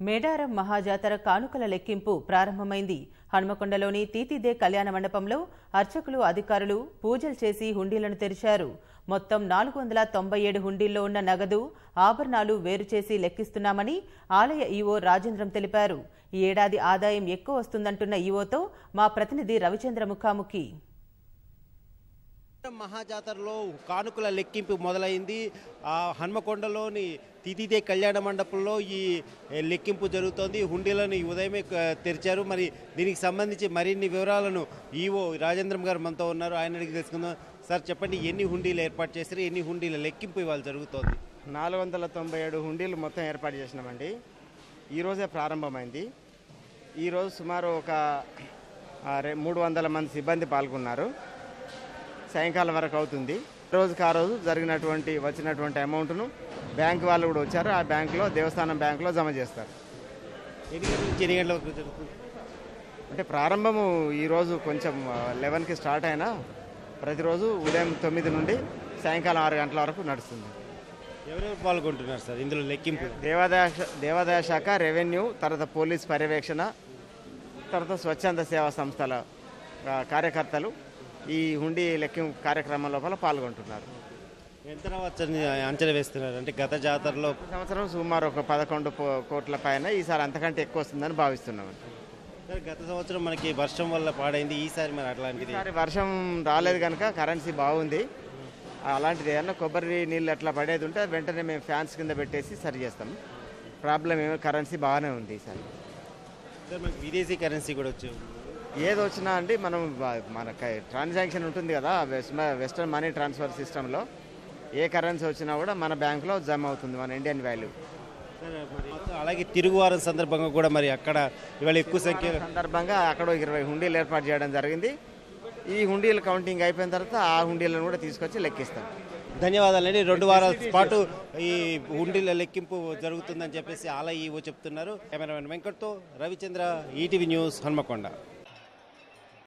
మేడారం మహాజాతర కానుకల లెక్కింపు ప్రారంభమైంది హనుమకొండలోని తీతిదే కళ్యాణ మండపంలో అర్చకులు అధికారులు పూజలు చేసి హుండీలను తెరిచారు మొత్తం నాలుగు వందల తొంభై ఏడు హుండీల్లో ఉన్న నగదు ఆభరణాలు వేరు చేసి లెక్కిస్తున్నామని ఆలయ ఈవో రాజేంద్రం తెలిపారు ఈ ఏడాది ఆదాయం ఎక్కువ వస్తుందంటున్న ఈవోతో మా ప్రతినిధి రవిచంద్ర ముఖాముఖి మహాజాతరలో కానుకల లెక్కింపు మొదలైంది ఆ హన్మకొండలోని తితిదే కళ్యాణ మండపంలో ఈ లెక్కింపు జరుగుతోంది హుండీలను ఈ ఉదయమే క- తెరిచారు మరి దీనికి సంబంధించి మరిన్ని వివరాలను ఈవో రాజేంద్రం గారు మనతో ఉన్నారు ఆయన అడిగి తెలుసుకుందాం సార్ చెప్పండి ఎన్ని హుండీలు ఏర్పాటు చేశారు ఎన్ని హుండీల లెక్కింపు ఇవాళ జరుగుతోంది నాలుగు వందల తొంభై ఏడు హుండీలు మొత్తం ఏర్పాటు చేసినామండి ఈరోజే ప్రారంభమైంది ఈరోజు సుమారు ఒక ఆ, రె- మూడు వందల మంది సిబ్బంది పాల్గొన్నారు సాయంకాలం వరకు అవుతుంది రోజుకి ఆ రోజు జరిగినటువంటి వచ్చినటువంటి అమౌంట్ను బ్యాంక్ వాళ్ళు కూడా వచ్చారు ఆ బ్యాంకులో దేవస్థానం బ్యాంకులో జమ చేస్తారు ఎన్ని గంటల నుంచి ఎన్ని గంటల వరకు జరుగుతుంది అంటే ప్రారంభము ఈరోజు కొంచెం లెవెన్కి స్టార్ట్ అయినా ప్రతిరోజు ఉదయం తొమ్మిది నుండి సాయంకాలం ఆరు గంటల వరకు నడుస్తుంది ఎవరెవరు పాల్గొంటున్నారు సార్ ఇందులో లెక్కింపు దేవాదాయ శా- దేవాదాయ శాఖ రెవెన్యూ తర్వాత పోలీస్ పర్యవేక్షణ తర్వాత స్వచ్ఛంద సేవా సంస్థల ఆ, కార్యకర్తలు ఈ హుండీ లెక్కింపు కార్యక్రమం లోపల పాల్గొంటున్నారు ఎంత రావచ్చని అంచనా వేస్తున్నారు అంటే గత జాతరలో ఈ సంవత్సరం సుమారు ఒక పదకొండు పో- కోట్ల పైన ఈసారి అంతకంటే ఎక్కువ వస్తుందని భావిస్తున్నాం సార్ గత సంవత్సరం మనకి వర్షం వల్ల పాడైంది ఈసారి మరి అట్లాంటిది ఈసారి వర్షం రాలేదు కనుక కరెన్సీ బాగుంది అలాంటిది ఏదన్నా కొబ్బరి నీళ్ళు అట్లా పడేది ఉంటే వెంటనే మేము ఫ్యాన్స్ కింద పెట్టేసి సరి చేస్తాం ప్రాబ్లం ఏమో కరెన్సీ బాగానే ఉంది ఈసారి సార్ మనకి విదేశీ కరెన్సీ కూడా వచ్చేది ఏది వచ్చినా అండి మనం వా- మన ట్రాన్సాక్షన్ ఉంటుంది కదా వెస్ట్ వెస్టర్న్ మనీ ట్రాన్స్ఫర్ సిస్టంలో ఏ కరెన్సీ వచ్చినా కూడా మన బ్యాంకులో జమ అవుతుంది మన ఇండియన్ వాల్యూ సార్ మరి అలాగే తిరుగువారం సందర్భంగా కూడా మరి అక్కడ ఇవాళ ఎక్కువ సంఖ్యలో సందర్భంగా అక్కడ ఒక ఇరవై హుండీలు ఏర్పాటు చేయడం జరిగింది ఈ హుండీల కౌంటింగ్ అయిపోయిన తర్వాత ఆ హుండీలను కూడా తీసుకొచ్చి లెక్కిస్తాం ధన్యవాదాలండి రెండు వారాల పాటు ఈ హుండీల లెక్కింపు జరుగుతుందని చెప్పేసి ఆలయ ఈవో చెప్తున్నారు కెమెరామెన్ వెంకట్తో రవిచంద్ర ఈటీవీ న్యూస్ హన్మకొండ